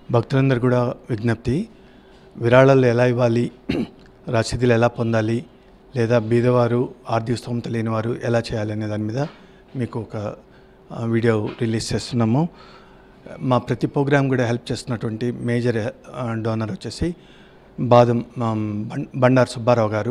భక్తులందరూ కూడా విజ్ఞప్తి విరాళాలు ఎలా ఇవ్వాలి రసీదులు ఎలా పొందాలి లేదా బీదవారు ఆర్థిక స్తోమత లేని వారు ఎలా చేయాలి అనే దాని మీద మీకు ఒక ఆ, వీడియో రిలీజ్ చేస్తున్నాము మా ప్రతి ప్రోగ్రాం కూడా హెల్ప్ చేస్తున్నటువంటి మేజర్ ఆ, డోనర్ వచ్చేసి బాదం ఆ, బం- బండారు సుబ్బారావు గారు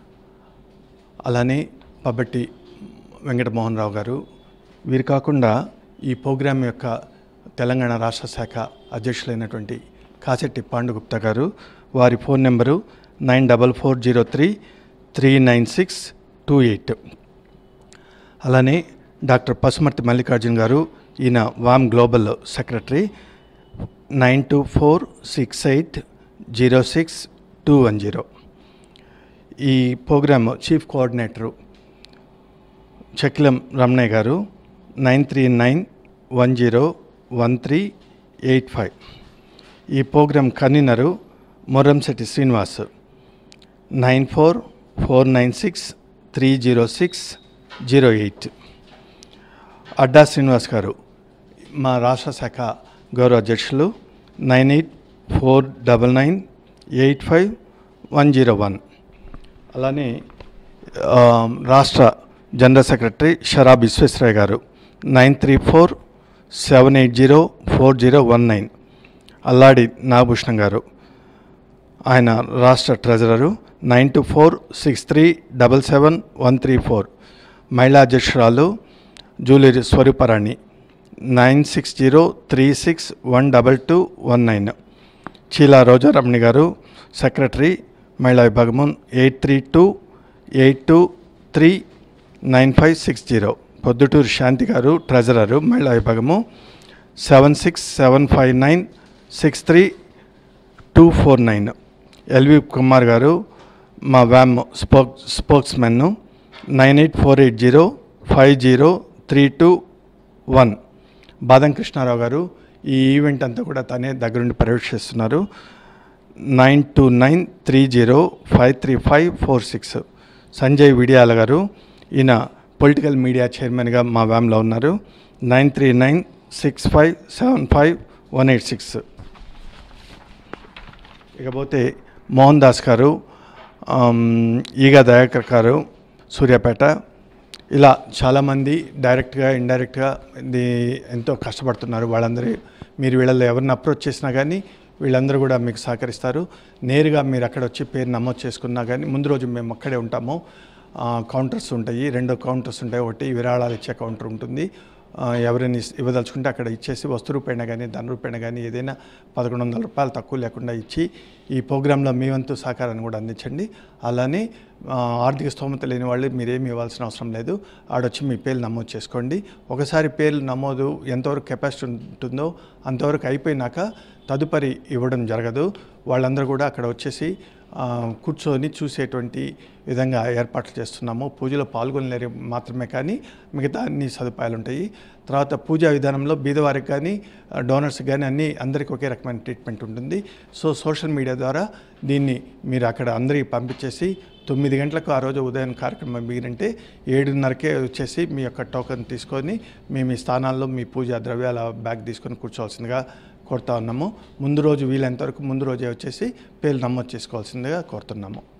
అలానే పబ్బట్టి వెంకటమోహన్ రావు గారు వీరు కాకుండా ఈ ప్రోగ్రాం యొక్క తెలంగాణ రాష్ట్ర శాఖ అధ్యక్షులైనటువంటి కాశెట్టి పాండుగుప్తా గారు వారి phone number nine double four zero three three nine six two eight అలానే డాక్టర్ పసుమర్తి మల్లికార్జున్ గారు ఈయన వామ్ global secretary nine two four six eight zero six two one zero ఈ program chief coordinator Chaklam Ramanaiah garu nine three nine one zero one three eight five ఈ program convener Morramsetti Srinivas nine four four nine six three zero six zero eight Adda Srinivas garu మా రాష్ట్ర శాఖ గౌరవ అధ్యక్షులు nine eight four double nine eight five one zero one అలానే ఆ, రాష్ట్ర general secretary Sharab Visweswaraiah garu nine three four seven eight zero four zero one nine Alladi Nagabhushanam garu ఆయన రాష్ట్ర treasurer nine two four six three double seven one three four మహిళా అధ్యక్షురాలు Julie Swaruparani nine six zero three six one double two one nine Cheela Rojaramani garu secretary మహిళా విభాగము eight three two eight two three nine five six zero Proddaturu Shanti garu treasurer మహిళా విభాగము seven six seven five nine six three two four nine LV Kumar garu మా వ్యామ్ spoke spokesmen nine eight four eight zero five zero three two one Badam Krishnarao garu ఈ event అంతా కూడా తనే దగ్గరుండి పర్యవేక్షిస్తున్నారు nine two nine three zero five three five four six Sanjay Vidiyala garu ఈయన political media చైర్మన్గా మా వ్యామ్లో ఉన్నారు nine three nine six five seven five one eight six ఇకపోతే మోహన్ దాస్ గారు ఆమ్, ఈగ దయాకర్ గారు సూర్యాపేట ఇలా చాలామంది డైరెక్ట్గా ఇండైరెక్ట్గా ఇది ఎంతో కష్టపడుతున్నారు వాళ్ళందరూ మీరు వీళ్ళల్లో ఎవరిని అప్రోచ్ చేసినా కానీ వీళ్ళందరూ కూడా మీకు సహకరిస్తారు నేరుగా మీరు అక్కడ వచ్చి పేరు నమోదు చేసుకున్నా కానీ ముందు రోజు మేము అక్కడే ఉంటాము ఆ, కౌంటర్స్ ఉంటాయి రెండు కౌంటర్స్ ఉంటాయి ఒకటి విరాళాలు ఇచ్చే కౌంటర్ ఉంటుంది ఆ, ఎవరైనా ఇస్- ఇవ్వదలుచుకుంటే అక్కడ ఇచ్చేసి వస్తు రూపాయన కానీ ధన రూపాయన కానీ ఏదైనా పదకొండు వందల రూపాయలు తక్కువ లేకుండా ఇచ్చి ఈ ప్రోగ్రాంలో మీ వంతు సహకారాన్ని కూడా అందించండి అలానే ఆ, ఆర్థిక స్తోమత లేని వాళ్ళు మీరేమి ఇవ్వాల్సిన అవసరం లేదు ఆడొచ్చి మీ పేర్లు నమోదు చేసుకోండి ఒకసారి పేర్లు నమోదు ఎంతవరకు కెపాసిటీ ఉంటుందో అంతవరకు అయిపోయినాక తదుపరి ఇవ్వడం జరగదు వాళ్ళందరూ కూడా అక్కడ వచ్చేసి ఆ, కూర్చొని చూసేటువంటి విధంగా ఏర్పాట్లు చేస్తున్నాము పూజలో పాల్గొనలేరు మాత్రమే కానీ మిగతా అన్ని సదుపాయాలు ఉంటాయి తర్వాత పూజా విధానంలో బీదవారికి కానీ డోనర్స్ కానీ అన్ని అందరికీ ఒకే రకమైన ట్రీట్మెంట్ ఉంటుంది సో సోషల్ మీడియా ద్వారా దీన్ని మీరు అక్కడ అందరికీ పంపించేసి తొమ్మిది గంటలకు ఆ రోజు ఉదయం కార్యక్రమం మీరంటే ఏడున్నరకే వచ్చేసి మీ యొక్క టోకెన్ తీసుకొని మీ మీ స్థానాల్లో మీ పూజా ద్రవ్యాల బ్యాగ్ తీసుకొని కూర్చోవాల్సిందిగా కోరుతా ఉన్నాము ముందు రోజు వీలైనంత వరకు ముందు రోజే వచ్చేసి పేర్లు నమోదు చేసుకోవాల్సిందిగా కోరుతున్నాము